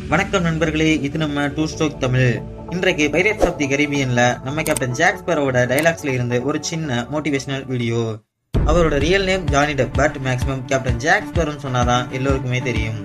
வணக்கம் நண்பர்களே இது நம்ம டூ ஸ்ட்ரோக் தமிழ் இன்றைக்கு பைரேட்ஸ் ஆஃப் தி கரீபியன்ல நம்ம கேப்டன் ஜாக் ஸ்பரோட டைலாக்ஸ்ல இருந்து ஒரு சின்ன மோட்டிவேஷனல் வீடியோ அவரோட real name Johnny Depp but maximum captain Jack ஸ்பரோன்னு சொன்னாதான் எல்லோருக்குமே தெரியும்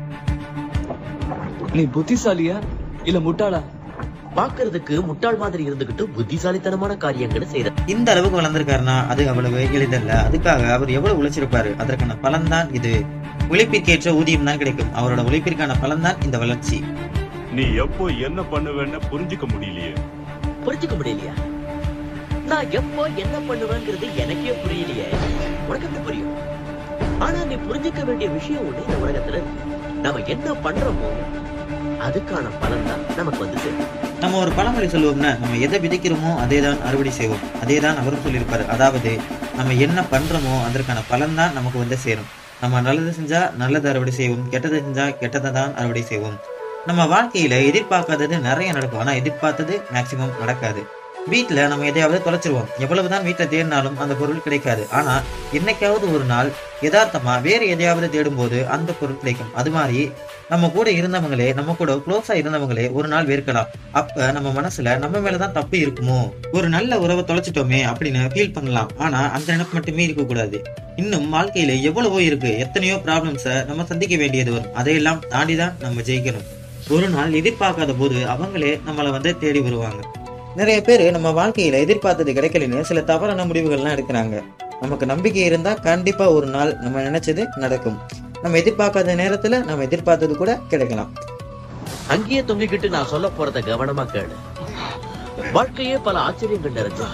நீ புத்திசாலியா இல்ல முட்டாளா பாக்குறதுக்கு முட்டாள் மாதிரி இருந்துகிட்டு புத்திசாலித்தனமான காரியங்களை செய்த இந்த அளவுக்கு வளர்ந்திருக்காருன்னா அது அவ்வளவு எளிதல்ல அதுக்காக அவர் எவ்வளவு உழைச்சிருப்பாரு அதற்கான பலன் தான் இது உழைப்பிற்கேற்ற ஊதியம் தான் கிடைக்கும் அவரோட உழைப்பிற்கான பலன் தான் இந்த வளர்ச்சி நீ எப்போ என்ன பண்ணுவேன்னு புரிஞ்சுக்க முடியலையே புரிஞ்சுக்க முடியலையா நான் எப்போ என்ன பண்ணுவேங்கிறது எனக்கே புரியலையே உனக்கு எப்படி புரியும் ஆனா நீ புரிஞ்சுக்க வேண்டிய விஷயம் ஒண்ணு இந்த உலகத்துல இருக்கு. நாம என்ன பண்றோமோ அதுக்கான பலன் தான் நமக்கு வந்து சேரும் நம்ம ஒரு பழமொழி சொல்லுவோம்னா நம்ம எதை விதைக்கிறோமோ அதே தான் அறுவடை செய்வோம் அதே தான் அவரும் சொல்லியிருப்பாரு அதாவது நம்ம என்ன பண்றோமோ அதற்கான பலன் தான் நமக்கு வந்து சேரும் நம்ம நல்லது செஞ்சா நல்லது அறுவடை செய்வோம் கெட்டது செஞ்சா கெட்டதை தான் அறுவடை செய்வோம் நம்ம வாழ்க்கையில எதிர்பார்க்காதது நிறைய நடக்கும் ஆனா எதிர்பார்த்தது மேக்சிமம் நடக்காது வீட்டுல நம்ம எதையாவது தொலைச்சிருவோம் எவ்வளவுதான் வீட்டுல தேடினாலும் அந்த பொருள் கிடைக்காது ஆனா என்னைக்காவது ஒரு நாள் யதார்த்தமா வேற எதையாவது தேடும்போது அந்த பொருள் கிடைக்கும் அது மாதிரி நம்ம கூட இருந்தவங்களே நம்ம கூட க்ளோஸா இருந்தவங்களே ஒரு நாள் வெறுக்கலாம் அப்ப நம்ம மனசுல நம்ம மேலதான் தப்பு இருக்குமோ ஒரு நல்ல உறவை தொலைச்சிட்டோமே அப்படின்னு ஃபீல் பண்ணலாம் ஆனா அந்த நினைப்பு மட்டுமே இருக்க கூடாது இன்னும் வாழ்க்கையில எவ்வளவோ இருக்கு எத்தனையோ ப்ராப்ளம்ஸை நம்ம சந்திக்க வேண்டியது வரும் அதையெல்லாம் தாண்டிதான் நம்ம ஜெயிக்கணும் ஒரு நாள் எதிர்பார்க்காத போது அவங்களே நம்மளை வந்து தேடி வருவாங்க நிறைய பேர் நம்ம வாழ்க்கையில எதிர்பார்த்தது கிடைக்கலன்னு சில தவறான முடிவுகள்லாம் எடுக்கிறாங்க நமக்கு நம்பிக்கை இருந்தா கண்டிப்பா ஒரு நாள் நம்ம நினைச்சது நடக்கும் நம்ம எதிர்பார்க்காத நேரத்துல நம்ம எதிர்பார்த்தது கூட கிடைக்கலாம் அங்கேயே தொங்கிக்கிட்டு நான் சொல்ல போறத கவனமா கேளு வாழ்க்கையே பல ஆச்சரியங்கள் நிறைஞ்சு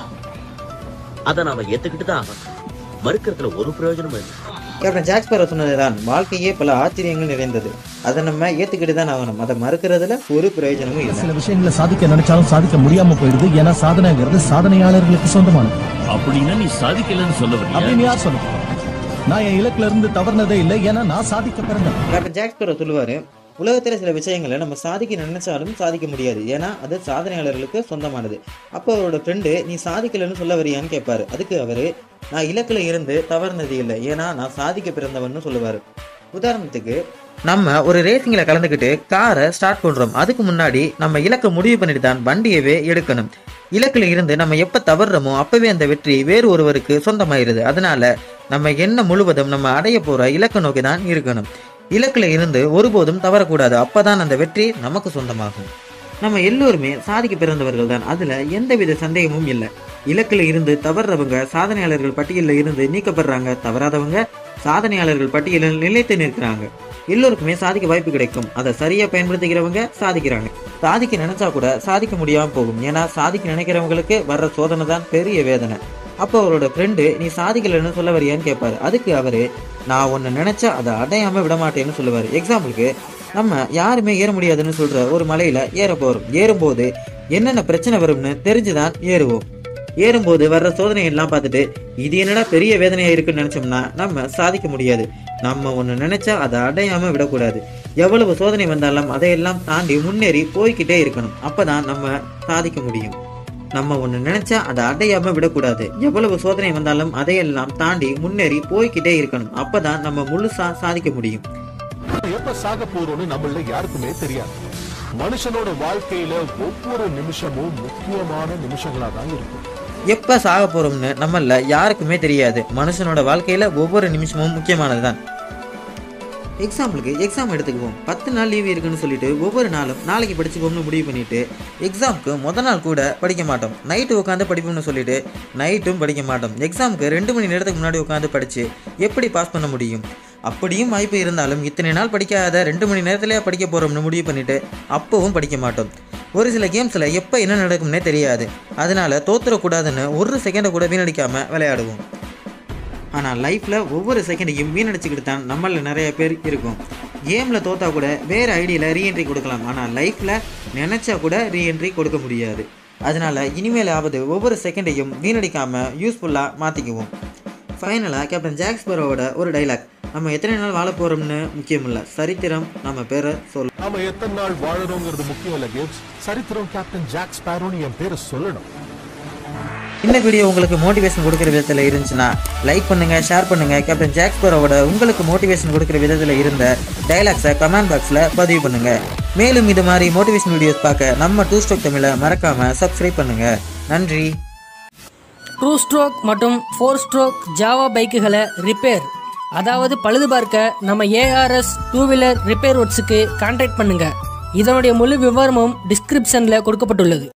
அதை நாம ஏத்துக்கிட்டு தான் ஆகணும் மறுக்கிறதுல ஒரு பிரயோஜனமும் இல்லை கேப்டன் ஜாக்ஸ்பரோ சொன்னதுதான் வாழ்க்கையே பல ஆச்சரியங்கள் நிறைந்தது அதை நம்ம ஏத்துக்கிட்டு தான் ஆகணும் அதை மறுக்கிறதுல ஒரு பிரயோஜனமும் இல்லை சில விஷயங்களை சாதிக்க நினைச்சாலும் சாதிக்க முடியாம போயிடுது ஏன்னா சாதனைங்கிறது சாதனையாளர்களுக்கு சொந்தமானது அப்படின்னா நீ சாதிக்கலன்னு சொல்ல வர்றியா அப்படின்னு யார் சொல்ல போறா? நான் என் இலக்குல இருந்து தவறுனதே இல்லை ஏன்னா நான் சாதிக்க பிறந்தேன் கேப்டன் ஜாக்ஸ்பரோ சொல்லுவாரு உலகத்துல சில விஷயங்களை நம்ம சாதிக்க நினைச்சாலும் சாதிக்க முடியாது ஏன்னா அது சாதனையாளர்களுக்கு சொந்தமானது அப்போ அவரோட ஃப்ரெண்டு நீ சாதிக்கலன்னு சொல்ல வரியான்னு கேட்பாரு அதுக்கு அவரு நான் இலக்குல இருந்து தவறுனது இல்லை ஏன்னா நான் சாதிக்க பிறந்தவன்னு சொல்லுவாரு உதாரணத்துக்கு நம்ம ஒரு ரேசிங்ல கலந்துக்கிட்டு காரை ஸ்டார்ட் பண்றோம் அதுக்கு முன்னாடி நம்ம இலக்கை முடிவு பண்ணிட்டு தான் வண்டியவே எடுக்கணும் இலக்குல இருந்து நம்ம எப்ப தவறுறோமோ அப்பவே அந்த வெற்றி வேறு ஒருவருக்கு சொந்தமாயிருது அதனால நம்ம என்ன முழுவதும் நம்ம அடைய போற இலக்கை நோக்கி தான் இருக்கணும் இலக்குல இருந்து ஒருபோதும் தவறக்கூடாது அப்பதான் அந்த வெற்றி நமக்கு சொந்தமாகும் நம்ம எல்லோருமே சாதிக்க பிறந்தவர்கள் தான் அதுல எந்தவித சந்தேகமும் இல்லை இலக்குல இருந்து தவறுறவங்க சாதனையாளர்கள் பட்டியலில் இருந்து நீக்கப்படுறாங்க தவறாதவங்க சாதனையாளர்கள் பட்டியலில் நிலைத்து நிற்கிறாங்க எல்லோருக்குமே சாதிக்க வாய்ப்பு கிடைக்கும் அதை சரியா பயன்படுத்திக்கிறவங்க சாதிக்கிறாங்க சாதிக்க நினைச்சா கூட சாதிக்க முடியாம போகும் ஏன்னா சாதிக்க நினைக்கிறவங்களுக்கு வர்ற சோதனை தான் பெரிய வேதனை அப்போ அவரோட ஃப்ரெண்டு நீ சாதிக்கலைன்னு சொல்ல வரியான்னு கேட்பாரு அதுக்கு அவரு நான் ஒன்னு நினைச்சா அதை அடையாம விட மாட்டேன்னு சொல்லுவாரு எக்ஸாம்பிளுக்கு நம்ம யாருமே ஏற முடியாதுன்னு சொல்ற ஒரு மலையில ஏற போறோம் ஏறும்போது என்னென்ன பிரச்சனை வரும்னு தெரிஞ்சுதான் ஏறுவோம் ஏறும்போது வர்ற சோதனை எல்லாம் பார்த்துட்டு இது என்னடா பெரிய வேதனையா இருக்குன்னு நினைச்சோம்னா நம்ம சாதிக்க முடியாது நம்ம ஒண்ணு நினைச்சா அதை அடையாம விடக்கூடாது எவ்வளவு சோதனை வந்தாலும் அதையெல்லாம் தாண்டி முன்னேறி போய்க்கிட்டே இருக்கணும் அப்பதான் நம்ம சாதிக்க முடியும் நம்ம ஒண்ணு நினைச்சா அதை அடையாம விடக்கூடாது எவ்வளவு சோதனை வந்தாலும் அதையெல்லாம் தாண்டி முன்னேறி போய்க்கிட்டே இருக்கணும் அப்பதான் நம்ம முழுசா சாதிக்க முடியும் எப்ப சாக போறோம்னு நம்மள யாருக்குமே தெரியாது மனுஷனோட வாழ்க்கையில ஒவ்வொரு நிமிஷமும் முக்கியமான நிமிஷங்களா தான் இருக்கும் எப்ப சாக போறோம்னு நம்மள யாருக்குமே தெரியாது மனுஷனோட வாழ்க்கையில ஒவ்வொரு நிமிஷமும் முக்கியமானதுதான் எக்ஸாம்பிளுக்கு எக்ஸாம் எடுத்துக்குவோம் பத்து நாள் லீவ் இருக்குன்னு சொல்லிட்டு ஒவ்வொரு நாளும் நாளைக்கு படிச்சுப்போம்னு முடிவு பண்ணிட்டு எக்ஸாமுக்கு முத நாள் கூட படிக்க மாட்டோம் நைட்டு உட்காந்து படிப்போம்னு சொல்லிட்டு நைட்டும் படிக்க மாட்டோம் எக்ஸாமுக்கு ரெண்டு மணி நேரத்துக்கு முன்னாடி உட்காந்து படிச்சு எப்படி பாஸ் பண்ண முடியும் அப்படியும் வாய்ப்பு இருந்தாலும் இத்தனை நாள் படிக்காத ரெண்டு மணி நேரத்திலேயே படிக்க போறோம்னு முடிவு பண்ணிட்டு அப்பவும் படிக்க மாட்டோம் ஒரு சில கேம்ஸில் எப்போ என்ன நடக்கும்னே தெரியாது அதனால தோத்துறக்கூடாதுன்னு ஒரு செகண்டை கூட வீணடிக்காம விளையாடுவோம் ஆனால் லைஃப்பில் ஒவ்வொரு செகண்டையும் வீணடிச்சுக்கிட்டு தான் நம்மள நிறைய பேர் இருக்கும் கேமில் தோத்தா கூட வேறு ஐடியில் ரீஎன்ட்ரி கொடுக்கலாம் ஆனால் லைஃப்பில் நினச்சா கூட ரீஎன்ட்ரி கொடுக்க முடியாது அதனால் இனிமேல் ஆவது ஒவ்வொரு செகண்டையும் வீணடிக்காமல் யூஸ்ஃபுல்லாக மாற்றிக்குவோம் ஃபைனலாக கேப்டன் ஜாக்ஸ்பரோட ஒரு டைலாக் நம்ம எத்தனை நாள் வாழ போகிறோம்னு முக்கியம் இல்லை சரித்திரம் நம்ம பேரை சொல் நாம எத்தனை நாள் வாழறோங்கிறது முக்கியம் இல்ல கேம்ஸ் சரித்திரம் கேப்டன் ஜாக் ஸ்பேரோன்னு என் பேரை சொல்லணும் இந்த வீடியோ உங்களுக்கு மோட்டிவேஷன் கொடுக்குற விதத்தில் இருந்துச்சுன்னா லைக் பண்ணுங்க ஷேர் பண்ணுங்க கேப்டன் ஜாக்ஸ்பரோட உங்களுக்கு மோட்டிவேஷன் கொடுக்குற விதத்தில் இருந்த டைலாக்ஸை கமெண்ட் பாக்ஸில் பதிவு பண்ணுங்க மேலும் இது மாதிரி மோட்டிவேஷன் வீடியோஸ் பார்க்க நம்ம டூ ஸ்டோக் தமிழை மறக்காமல் சப்ஸ்கிரைப் பண்ணுங்கள் நன்றி ட்ரூ ஸ்ட்ரோக் மற்றும் ஃபோர் ஸ்ட்ரோக் ஜாவா பைக்குகளை ரிப்பேர் அதாவது பழுது பார்க்க நம்ம ஏஆர்எஸ் டூ வீலர் ரிப்பேர் ஒர்க்ஸுக்கு கான்டாக்ட் பண்ணுங்க இதனுடைய முழு விவரமும் டிஸ்கிரிப்ஷனில் கொடுக்கப்பட்டுள்ளது